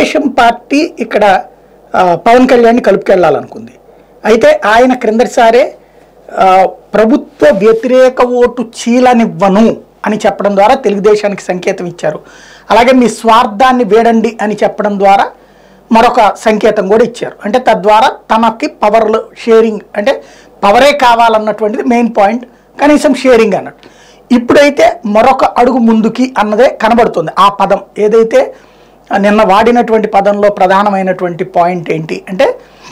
Telugu Desam party ఇక్కడ ఆ, పవన్ కళ్యాణ్ని కలుపుకెళ్లాలనుకుంది అయితే ఆయన క్రిందటిసారే ఆ, ప్రభుత్వ వ్యతిరేక ఓటు చీలనివ్వను అని చెప్పడం ద్వారా తెలుగుదేశానికి సంకేతం ఇచ్చారు అలాగే మీ స్వార్థాన్ని వేడండి అని చెప్పడం ద్వారా మరొక సంకేతం కూడా ఇచ్చారు అంటే తద్వారా తనకి పవర్ షేరింగ్ అంటే పవరే కావాలన్నటువంటిది మెయిన్ పాయింట్ కనీసం షేరింగ్ అన్నట్టు ఇప్పుడైతే మరొక అడుగు ముందుకి అన్నదే కనబడుతుంది ఆ పదం ఏదైతే నిన్న వాడినటువంటి పదంలో ప్రధానమైనటువంటి పాయింట్ ఏంటి అంటే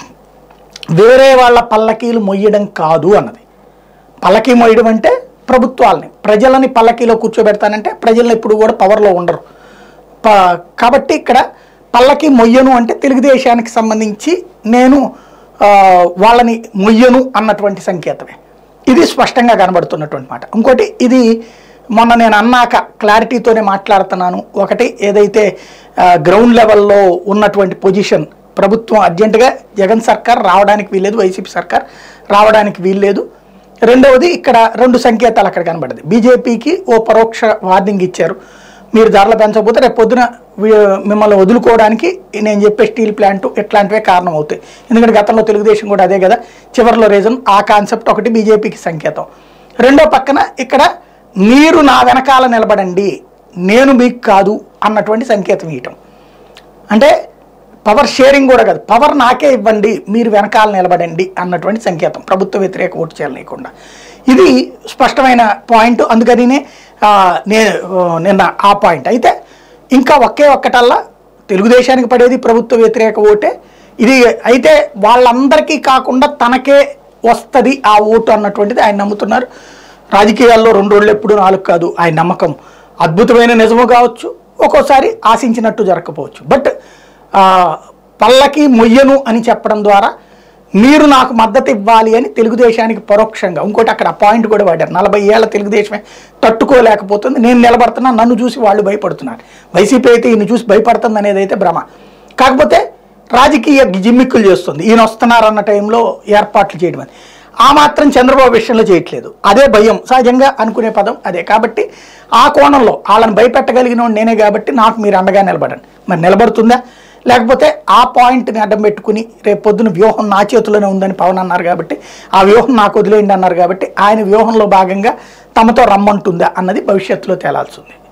వేరే వాళ్ళ పల్లకీలు మొయ్యడం కాదు అన్నది పల్లకీ మొయ్యడం అంటే ప్రభుత్వాలని ప్రజలని పల్లకీలో కూర్చోబెడతానంటే ప్రజలను ఎప్పుడు కూడా పవర్లో ఉండరు ప- కాబట్టి ఇక్కడ పల్లకి మొయ్యను అంటే తెలుగుదేశానికి సంబంధించి నేను ఆ, వాళ్ళని మొయ్యను అన్నటువంటి సంకేతమే ఇది స్పష్టంగా కనబడుతున్నటువంటి మాట ఇంకోటి ఇది మొన్న నేను అన్నాక క్లారిటీతోనే మాట్లాడుతున్నాను ఒకటి ఏదైతే ఆ, గ్రౌండ్ లెవెల్లో ఉన్నటువంటి పొజిషన్ ప్రభుత్వం అర్జెంటుగా జగన్ సర్కార్ రావడానికి వీల్లేదు వైసీపీ సర్కార్ రావడానికి వీల్లేదు రెండవది ఇక్కడ రెండు సంకేతాలు అక్కడ కనబడింది బీజేపీకి ఓ పరోక్ష వార్నింగ్ ఇచ్చారు మీరు ధరలు పెంచకపోతే రేపు పొద్దున వీ- మిమ్మల్ని వదులుకోవడానికి నేను చెప్పే స్టీల్ ప్లాంట్ ఇట్లాంటివే కారణం అవుతాయి ఎందుకంటే గతంలో తెలుగుదేశం కూడా అదే కదా చివరిలో రీజన్ ఆ కాన్సెప్ట్ ఒకటి బీజేపీకి సంకేతం రెండో పక్కన ఇక్కడ మీరు నా వెనకాల నిలబడండి నేను మీకు కాదు అన్నటువంటి సంకేతం ఇవ్వటం అంటే పవర్ షేరింగ్ కూడా కాదు పవర్ నాకే ఇవ్వండి మీరు వెనకాల నిలబడండి అన్నటువంటి సంకేతం ప్రభుత్వ వ్యతిరేక ఓటు చేయలేకుండా ఇది స్పష్టమైన పాయింట్ అందుకనినే ఆ, నే ఆ, నిన్న ఆ పాయింట్ అయితే ఇంకా ఒకే ఒక్కటల్లా తెలుగుదేశానికి పడేది ప్రభుత్వ వ్యతిరేక ఓటే ఇది అయితే వాళ్ళందరికీ కాకుండా తనకే వస్తుంది ఆ ఓటు అన్నటువంటిది ఆయన నమ్ముతున్నారు రాజకీయాల్లో రెండు రోజులు ఎప్పుడు నాలుగు కాదు ఆయన నమ్మకం అద్భుతమైన నిజము కావచ్చు ఒక్కోసారి ఆశించినట్టు జరగకపోవచ్చు బట్ ఆ, పల్లకి మొయ్యను అని చెప్పడం ద్వారా మీరు నాకు మద్దతు ఇవ్వాలి అని తెలుగుదేశానికి పరోక్షంగా ఇంకోటి అక్కడ ఆ పాయింట్ కూడా వాడారు నలభై ఏళ్ళ తెలుగుదేశమే తట్టుకోలేకపోతుంది నేను నిలబడుతున్నా నన్ను చూసి వాళ్ళు భయపడుతున్నారు వైసీపీ అయితే ఈయన చూసి భయపడుతుంది అనేది అయితే భ్రమ కాకపోతే రాజకీయ జిమ్మిక్కులు చేస్తుంది ఈయన వస్తున్నారన్న టైంలో ఏర్పాట్లు చేయడం అని ఆ మాత్రం చంద్రబాబు విషయంలో చేయట్లేదు అదే భయం సహజంగా అనుకునే పదం అదే కాబట్టి ఆ కోణంలో వాళ్ళని భయపెట్టగలిగిన వాడు నేనే కాబట్టి నాకు మీరు అండగా నిలబడండి మరి నిలబడుతుందా లేకపోతే ఆ పాయింట్ని అడ్డం పెట్టుకుని రేపు పొద్దున వ్యూహం నా చేతిలోనే ఉందని పవన్ అన్నారు కాబట్టి ఆ వ్యూహం నాకు వదిలేయండి అన్నారు కాబట్టి ఆయన వ్యూహంలో భాగంగా తమతో రమ్మంటుందా అన్నది భవిష్యత్తులో తేలాల్సి ఉంది